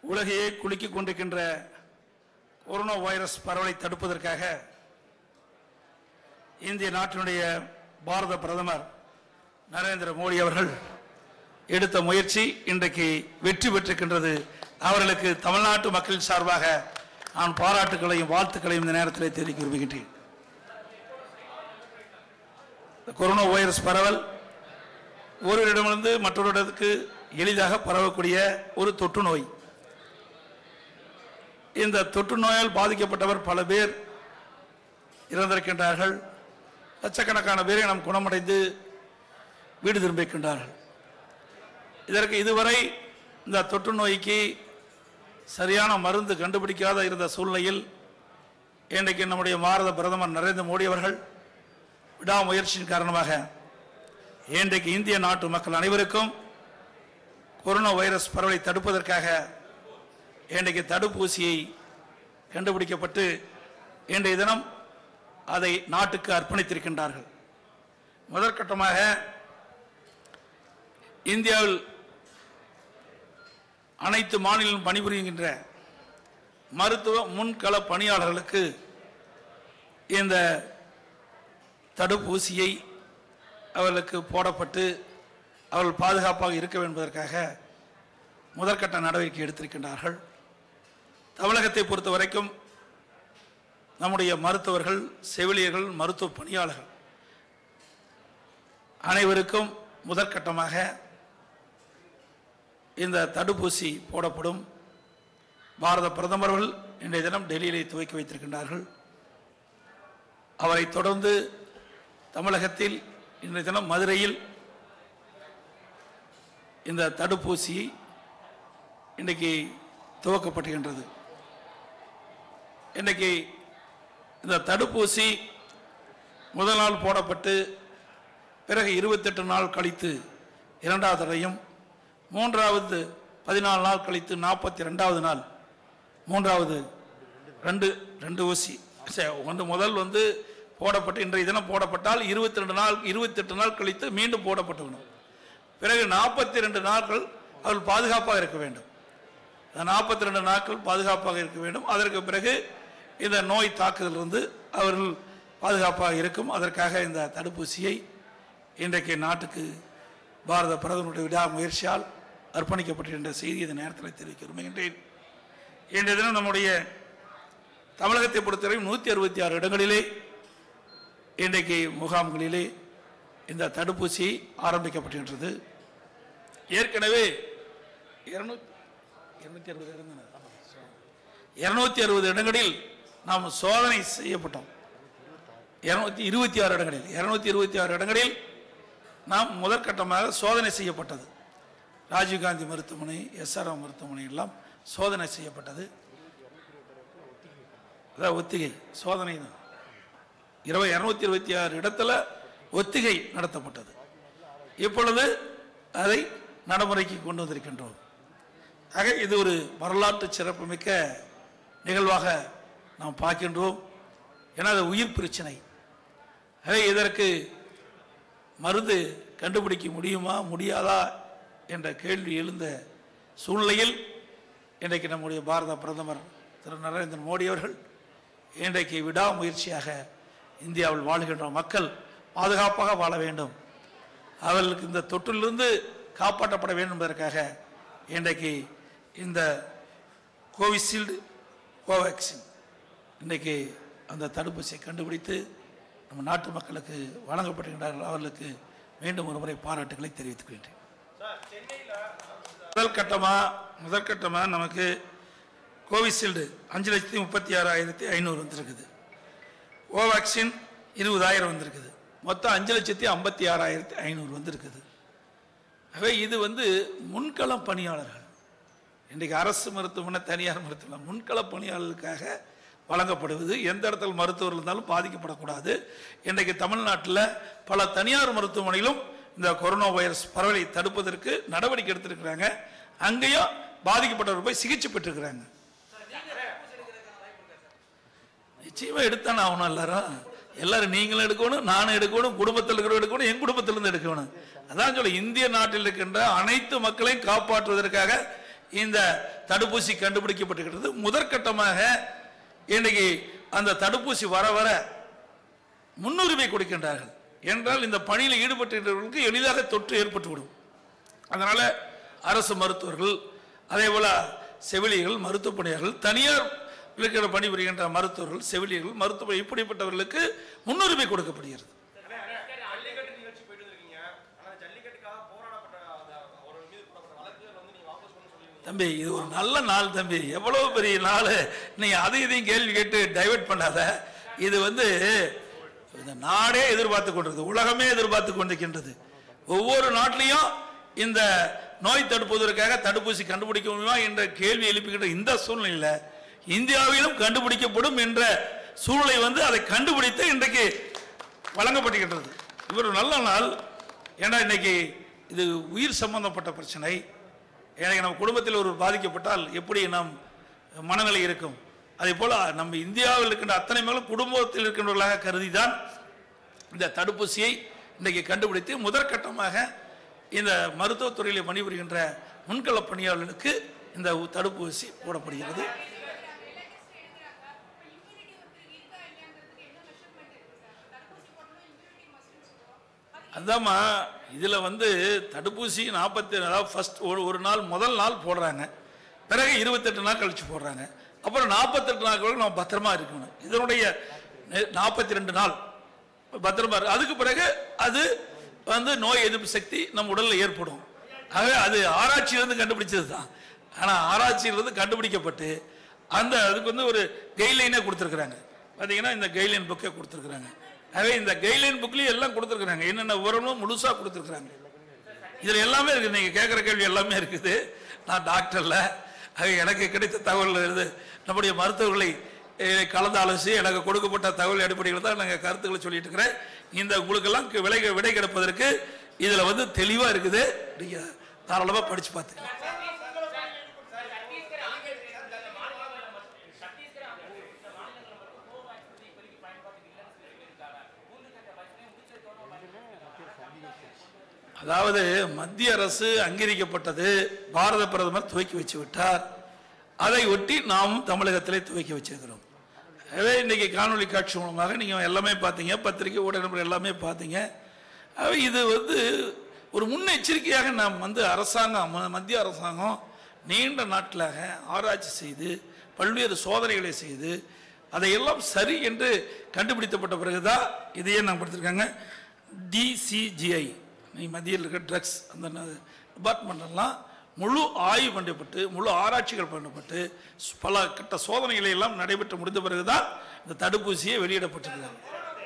உலகையே குலுக்கிக் கொண்டிருக்கின்ற corona virus பரவலை தடுப்பதற்காக இந்திய நாட்டினுடைய பாரத பிரதமர் நரேந்திர மோடி அவர்கள் எடுத்த முயற்சி இன்றைக்கு வெற்றி பெற்றிருக்கின்றது அவர்களுக்கு தமிழ்நாட்டு மக்களின் சார்பாக நான் பாராட்டுகளையும் வாழ்த்துக்களையும் இந்த நேரத்தில் தெரிவிக்க விரும்புகின்றேன் இந்த கொரோனா வைரஸ் பரவல் ஒரு இடமிருந்து மற்றொரு இடத்துக்கு எளிதாக பரவக்கூடிய ஒரு தொற்று நோய் இந்த தொற்று நோயால் பாதிக்கப்பட்டவர் பல பேர் இறந்திருக்கின்றார்கள் லட்சக்கணக்கான பேரை நாம் குணமடைந்து வீடு திரும்பியிருக்கின்றார்கள் இதற்கு இதுவரை இந்த தொற்று நோய்க்கு சரியான மருந்து கண்டுபிடிக்காத இருந்த சூழ்நிலையில் இன்றைக்கு நம்முடைய பாரத பிரதமர் நரேந்திர மோடி அவர்கள் விடாமுயற்சியின் காரணமாக இன்றைக்கு இந்திய நாட்டு மக்கள் அனைவருக்கும் கொரோனா வைரஸ் பரவலை தடுப்பதற்காக இன்றைக்கு தடுப்பூசியை கண்டுபிடிக்கப்பட்டு இன்றைய தினம் அதை நாட்டுக்கு அர்ப்பணித்திருக்கின்றார்கள் முதற்கட்டமாக இந்தியாவில் அனைத்து மாநிலம் பணிபுரிகின்ற மருத்துவ முன்கள பணியாளர்களுக்கு இந்த தடுப்பூசியை அவர்களுக்கு போடப்பட்டு அவர்கள் பாதுகாப்பாக இருக்க வேண்டும் என்பதற்காக முதற்கட்ட நடவடிக்கை எடுத்திருக்கின்றார்கள் தமிழகத்தை பொறுத்த வரைக்கும் நம்முடைய மருத்துவர்கள் செவிலியர்கள் மருத்துவ பணியாளர்கள் அனைவருக்கும் முதற்கட்டமாக இந்த தடுப்பூசி போடப்படும் பாரத பிரதமர்கள் இன்றைய தினம் டெல்லியிலே துவக்கி வைத்திருக்கின்றார்கள் அவரை தொடர்ந்து தமிழகத்தில் இன்றைய தினம் மதுரையில் இந்த தடுப்பூசி இன்றைக்கு துவக்கப்பட்டுகின்றது இன்றைக்கு இந்த தடுப்பூசி முதல் நாள் போடப்பட்டு பிறகு இருபத்தெட்டு நாள் கழித்து இரண்டாவது தடையும் மூன்றாவது பதினாலு நாள் கழித்து நாற்பத்தி ரெண்டாவது நாள் மூன்றாவது ரெண்டு ரெண்டு ஊசி சரி, ஒன்று முதல் வந்து போடப்பட்டு இன்றைய தினம் போடப்பட்டால் இருபத்தி ரெண்டு நாள் இருபத்தெட்டு நாள் கழித்து மீண்டும் போடப்பட்டுவிடும் பிறகு நாற்பத்தி ரெண்டு நாட்கள் அவர்கள் பாதுகாப்பாக இருக்க வேண்டும் நாற்பத்தி ரெண்டு நாட்கள் பாதுகாப்பாக இருக்க வேண்டும் அதற்கு பிறகு இந்த நோய் தாக்குதலிருந்து அவர்கள் பாதுகாப்பாக இருக்கும் அதற்காக இந்த தடுப்பூசியை இன்றைக்கு நாட்டுக்கு பாரத பிரதமருடைய விடாமுயற்சியால் அர்ப்பணிக்கப்பட்டிருக்கின்ற செய்தி இந்த நேரத்தில் தெரிவிக்க விரும்புகின்றேன் இன்றைய தினம் நம்முடைய தமிழகத்தை பொறுத்தவரை நூற்றி அறுபத்தி ஆறு இடங்களிலே இன்றைக்கு முகாம்களிலே இந்த தடுப்பூசி ஆரம்பிக்கப்பட்டிருக்கிறது ஏற்கனவே இருநூத்தி இருநூத்தி அறுபது இடம் இருநூத்தி அறுபது இடங்களில் நாம் சோதனை செய்யப்பட்டோம் இருநூத்தி இருபத்தி ஆறு இடங்களில் இருநூத்தி இருபத்தி ஆறு இடங்களில் நாம் முதற்கட்டமாக சோதனை செய்யப்பட்டது ராஜீவ்காந்தி மருத்துவமனை எஸ்ஆர்எம் மருத்துவமனை எல்லாம் சோதனை செய்யப்பட்டது அதான் ஒத்திகை சோதனை தான் இருபது இரநூத்தி இருபத்தி ஆறு இடத்துல ஒத்திகை நடத்தப்பட்டது இப்பொழுது அதை நடைமுறைக்கு கொண்டு வந்திருக்கின்றோம் ஆக இது ஒரு வரலாற்று சிறப்புமிக்க நிகழ்வாக நாம் பார்க்கின்றோம் ஏன்னா அது உயிர் பிரச்சனை ஆக இதற்கு மருந்து கண்டுபிடிக்க முடியுமா முடியாதா என்ற கேள்வி எழுந்த சூழ்நிலையில் இன்றைக்கு நம்முடைய பாரத பிரதமர் திரு நரேந்திர மோடி அவர்கள் இன்றைக்கு விடாமுயற்சியாக இந்தியாவில் வாழ்கின்ற மக்கள் பாதுகாப்பாக வாழ வேண்டும் அவர்களுக்கு இந்த தொற்றிலிருந்து காப்பாற்றப்பட வேண்டும் என்பதற்காக இன்றைக்கு இந்த கோவிஷீல்டு கோவேக்சின் இன்றைக்கு அந்த தடுப்பூசியை கண்டுபிடித்து நம்ம நாட்டு மக்களுக்கு வழங்கப்படுகின்றார்கள் அவர்களுக்கு மீண்டும் ஒரு முறை பாராட்டுகளை தெரிவித்துக் கொள்கிறேன் முதல் கட்டமாக முதல் கட்டமாக நமக்கு கோவிஷீல்டு அஞ்சு லட்சத்தி முப்பத்தி ஆறாயிரத்தி ஐநூறு வந்திருக்குது கோவேக்சின் இருபதாயிரம் வந்திருக்குது மொத்தம் அஞ்சு லட்சத்தி ஐம்பத்தி ஆறாயிரத்தி ஐநூறு வந்திருக்குது ஆகவே இது வந்து முன்களம் பணியாளர்கள் இன்றைக்கு அரசு மருத்துவமனை தனியார் மருத்துவமனை முன்கள பணியாளர்களுக்காக வழங்கப்படுவது எந்த இடத்துல மருத்துவர் இருந்தாலும் பாதிக்கப்படக்கூடாது இன்றைக்கு தமிழ்நாட்டில் பல தனியார் மருத்துவமனையிலும் இந்த கொரோனா வைரஸ் பரவலை தடுப்பதற்கு நடவடிக்கை எடுத்திருக்கிறாங்க அங்கேயும் பாதிக்கப்பட்டவர் போய் சிகிச்சை பெற்றிருக்கிறாங்க நிச்சயமா எடுத்தானே ஆகணும் எல்லாரும் எல்லாரும் நீங்களும் எடுக்கணும் நானும் எடுக்கணும் குடும்பத்தில் இருக்கிறவங்க எடுக்கணும் என் குடும்பத்திலிருந்து எடுக்கணும் அதான் சொல்ல இந்திய நாட்டில் இருக்கின்ற அனைத்து மக்களையும் காப்பாற்றுவதற்காக இந்த தடுப்பூசி கண்டுபிடிக்கப்பட்டிருக்கிறது முதற்கட்டமாக இன்னைக்கு அந்த தடுப்பூசி வர வர முன்னுரிமை கொடுக்கின்றார்கள் என்றால் இந்த பணியில் ஈடுபட்டிருக்கிறவர்களுக்கு எளிதாக தொற்று ஏற்பட்டுவிடும் அதனால அரசு மருத்துவர்கள் அதே போல செவிலியர்கள் மருத்துவ பணியாளர்கள் தனியார் இருக்கிற பணிபுரிகின்ற மருத்துவர்கள் செவிலியர்கள் மருத்துவ இப்படிப்பட்டவர்களுக்கு முன்னுரிமை கொடுக்கப்படுகிறது ஜல்லிக்கட்டு நிகழ்ச்சி போயிட்டு இருக்கீங்க ஆனா ஜல்லிக்கட்டுக்காக போராடப்பட்ட அந்த ஒரு மீது போடப்பட்ட வழக்குகள் வந்து நீங்க வாபஸ் பண்ண சொல்லிருந்தீங்க தம்பி இது ஒரு நல்ல நாள் தம்பி எவ்வளவு பெரிய நாள் நீ அதையும் இதையும் கேள்வி கேட்டு டைவர்ட் பண்ணாத இது வந்து இந்த நாடே எதிர்பார்த்து கொண்டிருக்கிறது உலகமே எதிர்பார்த்து கொண்டிருக்கின்றது ஒவ்வொரு நாட்டிலையும் இந்த நோய் தடுப்பதற்காக தடுப்பூசி கண்டுபிடிக்க முடியுமா என்ற கேள்வி எழுப்புகின்ற இந்த சூழ்நிலையில் இந்தியாவிலும் கண்டுபிடிக்கப்படும் என்ற சூழ்நிலை வந்து அதை கண்டுபிடித்து இன்றைக்கு வழங்கப்படுகின்றது இவர் ஒரு நல்ல நாள் ஏன்னா இன்னைக்கு இது உயிர் சம்பந்தப்பட்ட பிரச்சனை எனக்கு நம்ம குடும்பத்தில் ஒரு பாதிக்கப்பட்டால் எப்படி நம் மனநிலை இருக்கும் அதே போல நம்ம இந்தியாவில் இருக்கின்ற அத்தனை மேலும் குடும்பத்தில் இருக்கின்றவர்களாக கருதி தான் இந்த தடுப்பூசியை இன்றைக்கு கண்டுபிடித்து முதற்கட்டமாக இந்த மருத்துவத்துறையில் பணிபுரிகின்ற முன்கள பணியாளர்களுக்கு இந்த தடுப்பூசி போடப்படுகிறது அதாம்மா இதில் வந்து தடுப்பூசி நாற்பத்தி அதாவது ஃபர்ஸ்ட் ஒரு ஒரு நாள் முதல் நாள் போடுறாங்க பிறகு இருபத்தெட்டு நாள் கழிச்சு போடுறாங்க அப்புறம் நாற்பத்தெட்டு நாள் வரைக்கும் நம்ம பத்திரமா இருக்கணும் இதனுடைய நாற்பத்தி ரெண்டு நாள் பத்திரமா இருக்கு அதுக்கு பிறகு அது வந்து நோய் எதிர்ப்பு சக்தி நம்ம உடலில் ஏற்படும் ஆகவே அது ஆராய்ச்சியிலிருந்து கண்டுபிடிச்சது தான் ஆனால் ஆராய்ச்சியிலிருந்து கண்டுபிடிக்கப்பட்டு அந்த அதுக்கு வந்து ஒரு கைட்லைனே கொடுத்துருக்குறாங்க பார்த்தீங்கன்னா இந்த கைட்லைன் புக்கே கொடுத்துருக்குறாங்க ஆகவே இந்த கைட்லைன் புக்லேயும் எல்லாம் கொடுத்துருக்குறாங்க என்னென்ன விவரமும் முழுசாக கொடுத்துருக்குறாங்க இதில் எல்லாமே இருக்குது நீங்கள் கேட்குற கேள்வி எல்லாமே இருக்குது நான் டாக்டர்ல ஆக எனக்கு கிடைத்த தகவல் இருந்து நம்முடைய மருத்துவர்களை eh, கலந்து ஆலோசி எனக்கு கொடுக்கப்பட்ட தகவல் அடிப்படையில் தான் நாங்கள் கருத்துக்களை சொல்லிட்டு இருக்கிறேன் இந்த உங்களுக்கெல்லாம் கு- விலை விடை கிடைப்பதற்கு இதில் வந்து தெளிவாக இருக்குது நீங்கள் தாராளமாக படித்து பார்த்துக்கலாம் அதாவது மத்திய அரசு அங்கீகரிக்கப்பட்டது பாரத பிரதமர் துவக்கி வச்சு விட்டார் அதை ஒட்டி நாமும் தமிழகத்திலே துவக்கி வச்சிருக்கிறோம் எனவே இன்னைக்கு காணொளி காட்சி மூலமாக நீங்கள் எல்லாமே பார்த்தீங்க பத்திரிகை ஊடகங்கள் எல்லாமே பார்த்தீங்க ஆகவே இது வந்து ஒரு முன்னெச்சரிக்கையாக நாம் வந்து அரசாங்கம் ம- மத்திய அரசாங்கம் நீண்ட நாட்களாக ஆராய்ச்சி செய்து பல்வேறு சோதனைகளை செய்து அதையெல்லாம் சரி என்று கண்டுபிடிக்கப்பட்ட பிறகுதான் இதையே நான் படுத்திருக்காங்க டிசிஜிஐ நீ மத்தியில் இருக்க ட்ரக்ஸ் அந்த டிபார்ட்மெண்ட் எல்லாம் முழு ஆய்வு பண்ணப்பட்டு முழு ஆராய்ச்சிகள் பண்ணப்பட்டு ஸ்- பல கட்ட சோதனைகளை எல்லாம் நடைபெற்று முடிந்த பிறகுதான் இந்த தடுப்பூசியை வெளியிடப்பட்டிருக்கிறது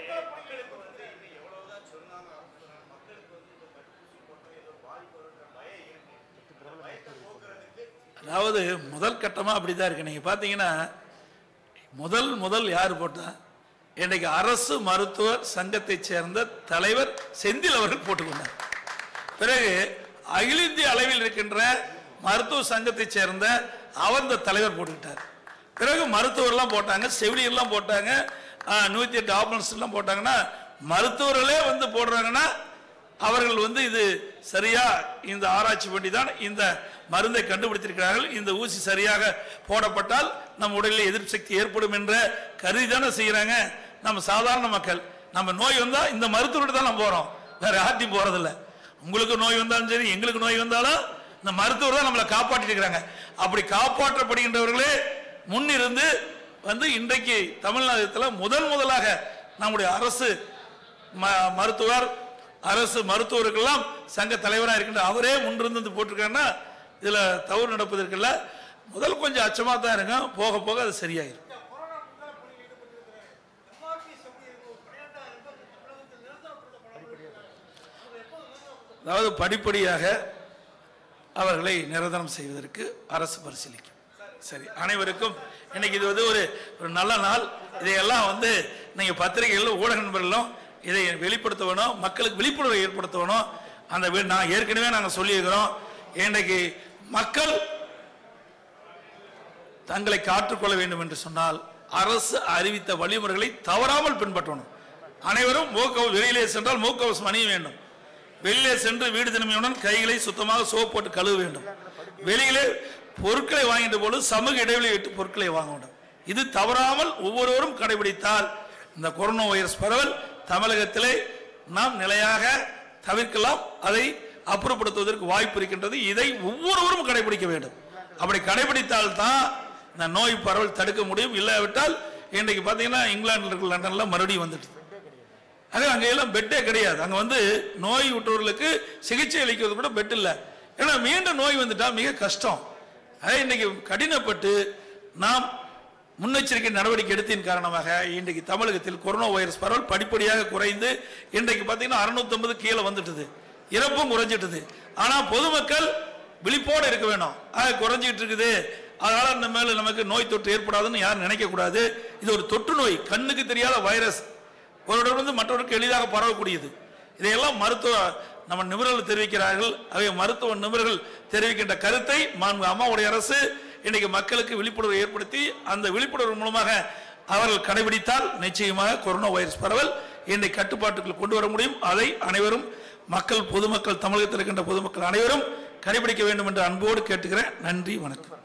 அதாவது முதல் கட்டமாக அப்படி தான் இருக்கு நீங்கள் பார்த்தீங்கன்னா முதல் முதல் யார் போட்டா இன்றைக்கு அரசு மருத்துவர் சங்கத்தைச் சேர்ந்த தலைவர் செந்தில் அவர்கள் போட்டுக்கொண்டார் பிறகு அகில இந்திய அளவில் இருக்கின்ற மருத்துவ சங்கத்தைச் சேர்ந்த அவர் இந்த தலைவர் போட்டுக்கிட்டார் பிறகு மருத்துவர்லாம் போட்டாங்க செவிலியர்லாம் போட்டாங்க நூற்றி எட்டு ஆம்புலன்ஸ்லாம் போட்டாங்கன்னா மருத்துவர்களே வந்து போடுறாங்கன்னா அவர்கள் வந்து இது சரியா இந்த ஆராய்ச்சி பண்ணி தான் இந்த மருந்தை கண்டுபிடித்திருக்கிறார்கள் இந்த ஊசி சரியாக போடப்பட்டால் நம் உடலில் எதிர்ப்பு சக்தி ஏற்படும் என்ற கருதி தானே செய்கிறாங்க நம்ம சாதாரண மக்கள் நம்ம நோய் வந்தா இந்த மருத்துவர்கிட்ட தான் நம்ம போறோம் வேற யார்ட்டையும் போறதில்ல உங்களுக்கு நோய் வந்தாலும் சரி எங்களுக்கு நோய் வந்தாலும் இந்த மருத்துவர் தான் நம்மளை காப்பாற்றிட்டு இருக்கிறாங்க அப்படி காப்பாற்றப்படுகின்றவர்களே முன்னிருந்து வந்து இன்றைக்கு தமிழ்நாட்டில் முதல் முதலாக நம்முடைய அரசு ம- மருத்துவர் அரசு மருத்துவருக்கெல்லாம் சங்க தலைவராக இருக்கின்ற அவரே முன்னிருந்து வந்து போட்டிருக்காருன்னா இதுல தவறு நடப்பதற்கில்ல முதல் கொஞ்சம் அச்சமா தான் இருக்கும் போக போக அது சரியாயிரும் கொரோனா முன்னாள் பணியில் ஈடுபட்டிருக்கிற எம்ஆர்பி செவிலியர்கள் ஒரு பன்னிரெண்டாயிரம் பேர் தமிழகத்தில் நிரந்தரப்படுத்தப்பட அதாவது படிப்படியாக அவர்களை நிரந்தரம் செய்வதற்கு அரசு பரிசீலிக்கும் சரி அனைவருக்கும் இன்னைக்கு இது வந்து ஒரு ஒரு நல்ல நாள் இதையெல்லாம் வந்து நீங்க பத்திரிகைகளில் ஊடக நண்பர்களும் இதை வெளிப்படுத்த வேணும் மக்களுக்கு விழிப்புணர்வை ஏற்படுத்த வேணும் அந்த வி- நான் ஏற்கனவே நாங்கள் சொல்லியிருக்கிறோம் இன்றைக்கு மக்கள் தங்களை காற்றுக்கொள்ள வேண்டும் என்று சொன்னால் அரசு அறிவித்த வழிமுறைகளை தவறாமல் பின்பற்றணும் அனைவரும் முகக்கவசம் வெளியிலே சென்றால் முகக்கவசம் அணிய வேண்டும் வெளியிலே சென்று வீடு திரும்பியவுடன் கைகளை சுத்தமாக சோப் போட்டு கழுவ வேண்டும் வெளியிலே பொருட்களை வாங்கின்ற பொழுது சமூக இடைவெளி விட்டு பொருட்களை வாங்க வேண்டும் இது தவறாமல் ஒவ்வொருவரும் கடைபிடித்தால் இந்த கொரோனா வைரஸ் பரவல் தமிழகத்திலே நாம் நிலையாக தவிர்க்கலாம் அதை அப்புறப்படுத்துவதற்கு வாய்ப்பு இருக்கின்றது இதை ஒவ்வொருவரும் கடைபிடிக்க வேண்டும் அப்படி கடைபிடித்தால் தான் இந்த நோய் பரவல் தடுக்க முடியும் இல்லாவிட்டால் இன்றைக்கு பார்த்தீங்கன்னா இங்கிலாந்துல இருக்கிற லண்டன்ல மறுபடியும் வந்துட்டு அது அங்க எல்லாம் பெட்டே கிடையாது அங்க வந்து நோய் விட்டவர்களுக்கு சிகிச்சை அளிக்கிறது கூட பெட் இல்லை ஏன்னா மீண்டும் நோய் வந்துட்டா மிக கஷ்டம் அதே இன்னைக்கு கடினப்பட்டு நாம் முன்னெச்சரிக்கை நடவடிக்கை எடுத்ததின் காரணமாக இன்றைக்கு தமிழகத்தில் கொரோனா வைரஸ் பரவல் படிப்படியாக குறைந்து இன்றைக்கு பார்த்தீங்கன்னா அறுநூத்தம்பது கீழே வந்துட்டுது இறப்பும் குறைஞ்சிட்டுது ஆனா பொதுமக்கள் விழிப்போடு இருக்க வேணும் ஆக குறைஞ்சிட்டு இருக்குது அதனால இந்த மேல நமக்கு நோய் தொற்று ஏற்படாதுன்னு யாரும் நினைக்க கூடாது இது ஒரு தொற்று நோய் கண்ணுக்கு தெரியாத வைரஸ் ஒருவரிடமிருந்து மற்றவருக்கு எளிதாக பரவக்கூடியது இதையெல்லாம் மருத்துவ நம்ம நிபுணர்கள் தெரிவிக்கிறார்கள் அவை மருத்துவ நிபுணர்கள் தெரிவிக்கின்ற கருத்தை மாண்பு அம்மாவுடைய அரசு இன்னைக்கு மக்களுக்கு விழிப்புணர்வு ஏற்படுத்தி அந்த விழிப்புணர்வு மூலமாக அவர்கள் கடைபிடித்தால் நிச்சயமாக கொரோனா வைரஸ் பரவல் இன்னைக்கு கட்டுப்பாட்டுக்குள் கொண்டு வர முடியும் அதை அனைவரும் மக்கள் பொதுமக்கள் தமிழகத்தில் இருக்கின்ற பொதுமக்கள் அனைவரும் கடைபிடிக்க வேண்டும் என்று அன்போடு கேட்டுக்கிறேன் நன்றி வணக்கம்